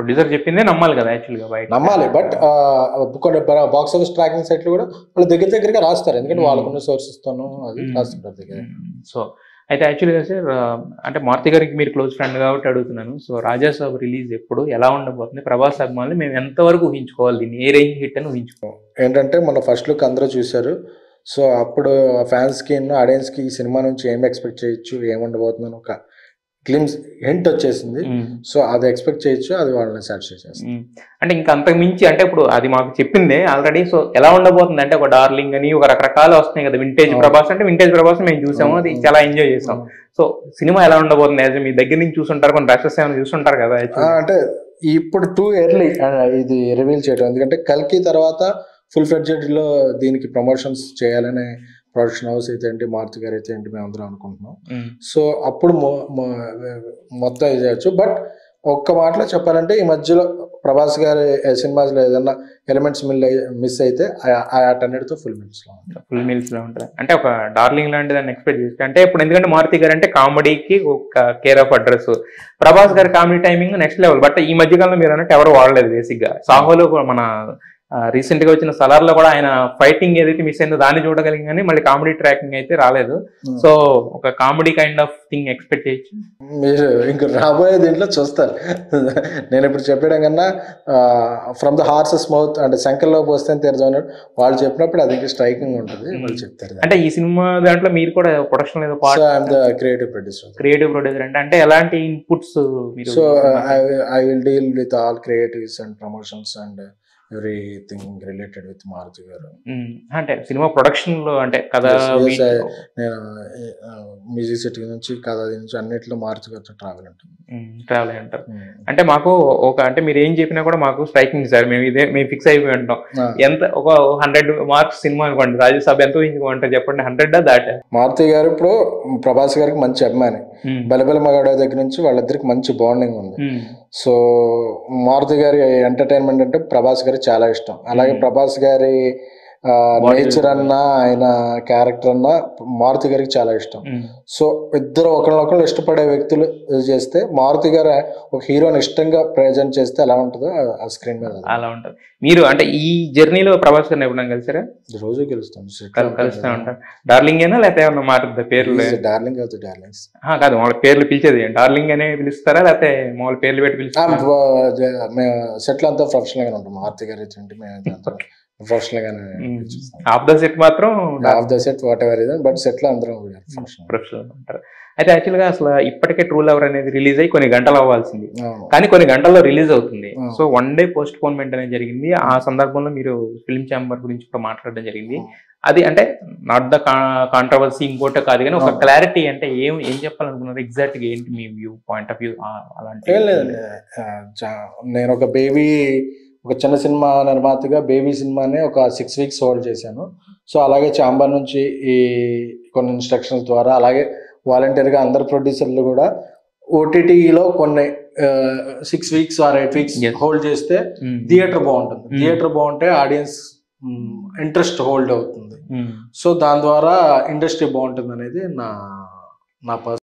Producer చెప్పిందే నమ్మాలి కదా యాక్చువల్ గా బయట నమ్మాలి బట్ కొన్ని బాక్స్ ఆఫీస్ ట్రాకింగ్ సైట్లు కూడా వాళ్ళు దగ్గర దగ్గరగా రాస్తారు ఎందుకంటే Hmm. వాళ్ళకున్న సోర్సెస్ తోను అది Hmm. రాస్తుంటారు దగ్గర సో అయితే యాక్చువల్గా సార్ అంటే మారుతి గారికి మీరు క్లోజ్ ఫ్రెండ్ కాబట్టి అడుగుతున్నాను సో రాజాసాబ్ రిలీజ్ ఎప్పుడు ఎలా ఉండబోతుంది ప్రభాస్ అభిమానులు మేము ఎంతవరకు ఊహించుకోవాలి దీన్ని ఏ రేంజ్ హిట్ అని ఊహించుకోవాలి ఏంటంటే మన ఫస్ట్ లుక్ అందరూ చూశారు సో అప్పుడు ఫ్యాన్స్ కి ఆడియన్స్ కి ఈ సినిమా నుంచి ఏం ఎక్స్పెక్ట్ చేయొచ్చు ఏం ఉండబోతుందని ఒక గ్లిమ్స్ హింట్ వచ్చేసింది సో అది ఎక్స్పెక్ట్ చేయొచ్చు అది వాళ్ళని సాటిస్ఫై చేస్తుంది ఉమ్. అంటే ఇంకా అంతకు మించి అంటే ఇప్పుడు అది మాకు చెప్పిందే ఆల్రెడీ సో ఎలా ఉండబోతుంది అంటే ఒక డార్లింగ్ అని ఒక రకరకాలు వస్తున్నాయి కదా వింటేజ్ అవును. ప్రభాస్ అంటే వింటేజ్ ప్రభాస్ మేము చూసాము అది అవును. చాలా ఎంజాయ్ చేసాం సో సినిమా ఎలా ఉండబోతుంది యాజ్ మీ దగ్గర నుంచి చూసుంటారు కొన్ని రషెస్ ఏమైనా చూసుంటారు కదా ఆ, actually. అంటే ఇప్పుడు టూ ఎర్లీ ఇది రివీల్ చేయడం ఎందుకంటే కల్కి తర్వాత ఫుల్ ఫ్లెడ్జెడ్ లో దీనికి ప్రమోషన్స్ చేయాలనే ప్రొడక్షన్ హౌస్ అయితే ఏంటి మారుతి గారు అయితే ఏంటి మేము అందరం అనుకుంటున్నాం ఉమ్. సో అప్పుడు మొ- మొ- మొత్తం ఇది చేయొచ్చు బట్ ఒక్క మాటలో చెప్పాలంటే ఈ మధ్యలో ప్రభాస్ గారి సినిమాస్లో ఏదైనా ఎలిమెంట్స్ మిస్ అయితే ఆ- ఆ అటన్నిటితో ఫుల్ మినిట్స్ లో ఉంటుంది. ఫుల్ మీల్స్ లో ఉంటుంది అంటే ఒక డార్లింగ్ లాంటి దాన్ని ఎక్స్పెక్ట్ చేస్తే అంటే ఇప్పుడు ఎందుకంటే మారుతి గారు అంటే కామెడీకి ఒక కేర్ ఆఫ్ అడ్రస్ ప్రభాస్ గారి comedy timing next level but ఈ మధ్య కాలంలో మీరు అన్నట్టు ఎవరు వాడలేదు బేసిక్ గా సాహోలో కూడా మన రీసెంట్ గా వచ్చిన సలార్ లో కూడా ఆయన ఫైటింగ్ ఏదైతే మిస్ అయిందో దాన్ని చూడగలిగిన కానీ మళ్ళీ కామెడీ ట్రాకింగ్ అయితే రాలేదు సో ఒక comedy kind of thing expect చేయొచ్చు మీరు ఇంక రాబోయే దీంట్లో చూస్తారు నేను ఇప్పుడు చెప్పడం కన్నా ఫ్రమ్ ద హార్సెస్ మౌత్ అంటే శంకర్లో పోస్తే తీరుతాం అన్నట్టు వాళ్ళు చెప్పినప్పుడు అది ఇంకా స్ట్రైకింగ్ ఉంటుంది వాళ్ళు చెప్తారు అంటే ఈ సినిమా దాంట్లో మీరు కూడా ప్రొడక్షన్ ఏదో so part I'm the creative producer creative producer అంటే అంటే ఎలాంటి ఇన్పుట్స్ మీరు so I will deal with all creatives and promotions and everything related with Maruthi గారు ఉమ్, అంటే సినిమా ప్రొడక్షన్ లో అంటే కథ Yes, yes, మీ- I- నేను మ్యూజిక్ సెట్ నుంచి కథ నుంచి అన్నిట్లో మారుతి గారితో ట్రావెల్ ఉంటుంది ఉమ్, ట్రావెల్ అయి ఉంటారు అంటే మాకు ఒక అంటే మీరు ఏం చెప్పినా కూడా మాకు స్ట్రైకింగ్ సార్ మేము ఇదే మేము ఫిక్స్ అయిపోయి ఉంటాం ఆ, ఎంత ఒక హండ్రెడ్ మార్క్స్ సినిమా అనుకోండి రాజ్యసభ ఎంత ఊహించుకోమంటారు చెప్పండి హండ్రెడ్ దాట్ మారుతి గారు ఇప్పుడు ప్రభాస్ గారికి మంచి అభిమాని బలబల మగాడ దగ్గర నుంచి వాళ్ళిద్దరికి మంచి బాండింగ్ ఉంది సో మారుతి గారి ఎంటర్టైన్మెంట్ అంటే ప్రభాస్ గారికి చాలా ఇష్టం అలాగే Hmm. ప్రభాస్ గారి Body నేచర్ అన్న ఆయన క్యారెక్టర్ అన్న మారుతి గారికి చాలా ఇష్టం సో ఇద్దరు ఒకరినొకరు ఇష్టపడే వ్యక్తులు ఇది చేస్తే మారుతి గారు ఒక హీరోని ఇష్టంగా ప్రజెంట్ చేస్తే ఎలా ఉంటుందో ఆ- ఆ స్క్రీన్ మీద అది. అలా ఉంటుంది మీరు అంటే ఈ జర్నీలో ప్రభాస్ గారిని ఎప్పుడైనా కలిసారా రోజు గెలుస్తాం కల్- కలుస్తూ ఉంటారు డార్లింగ్ అయినా లేకపోతే ఏమన్నా మారుతుందా పేర్లు డార్లింగ్ ఆఫ్ ద డార్లింగ్స్ ఆ, కాదు మామూలు పేర్లు పిలిచేది డార్లింగ్ అనే పిలుస్తారా లేకపోతే మామూలు పేర్లు పెట్టి పిలుస్తారా మేము సెటిల్ అంతా ప్రొఫెషనల్ గానే ఉంటాం మారుతి గారు ఏంటి మేము ప్రొఫెషనల్ గానే చూస్తాం ఆఫ్ ద సెట్ మాత్రం off the set whatever ఇదే బట్ సెటిల్ అందరం ప్రొఫెషనల్ ప్రొఫెషనల్ ఉంటారు అయితే యాక్చువల్గా అసలు ఇప్పటికే ట్రూ లవర్ అనేది రిలీజ్ అయ్యి కొన్ని గంటలు అవ్వాల్సింది అవును కానీ కొన్ని గంటల్లో రిలీజ్ అవుతుంది Hmm. So one day postponement అనేది జరిగింది ఆ సందర్భంలో మీరు ఫిల్మ్ ఛాంబర్ గురించి కూడా మాట్లాడడం జరిగింది Hmm. అది అంటే నాట్ ద కాంట్రవర్సీ ఇంకోటే కాదు కానీ ఒక Hmm. క్లారిటీ అంటే ఏం ఏం చెప్పాలనుకున్నారు ఎగ్జాక్ట్ గా ఏంటి మీ వ్యూ పాయింట్ ఆఫ్ వ్యూ అలాంటి ఏం లేదండి ఆ, చా- నేను ఒక బేబీ ఒక చిన్న సినిమా నిర్మాతగా బేబీ సినిమాని ఒక సిక్స్ వీక్స్ హోల్డ్ చేశాను సో అలాగే చాంబర్ నుంచి ఈ కొన్ని ఇన్స్ట్రక్షన్స్ ద్వారా అలాగే వాలంటీర్గా అందరు ప్రొడ్యూసర్లు కూడా ఓటీటీలో కొన్ని six weeks or eight weeks Yes. Hold చేస్తే Hmm. థియేటర్ బాగుంటుంది Hmm. థియేటర్ బాగుంటే ఆడియన్స్ ఇంట్రెస్ట్ హోల్డ్ అవుతుంది Hmm. సో దాని ద్వారా ఇండస్ట్రీ బాగుంటుంది అనేది నా నా పర్సనల్